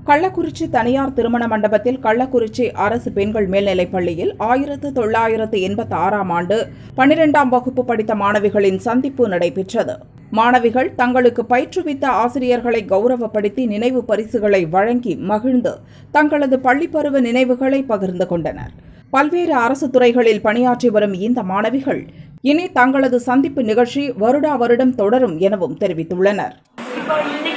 கள்ளக்குறிச்சி தனியார் திருமண மண்டபத்தில் கள்ளக்குறிச்சி அரசு பெண்கள் மேல்நிலைப் பள்ளியில் ஆயிரத்து தொள்ளாயிரத்து எண்பத்தி ஆறாம் ஆண்டு பனிரெண்டாம் வகுப்பு படித்த மாணவிகளின் சந்திப்பு நடைபெற்றது மாணவிகள் தங்களுக்கு பயிற்றுவித்த ஆசிரியர்களை கௌரவப்படுத்தி நினைவு பரிசுகளை வழங்கி மகிழ்ந்து தங்களது பள்ளிப்பருவ நினைவுகளை பகிர்ந்து கொண்டனர் பல்வேறு அரசு துறைகளில் பணியாற்றி வரும் இந்த மாணவிகள் இனி தங்களது சந்திப்பு நிகழ்ச்சி வருடா வருடம் தொடரும் எனவும் தெரிவித்துள்ளனர் இப்போ இன்னைக்கு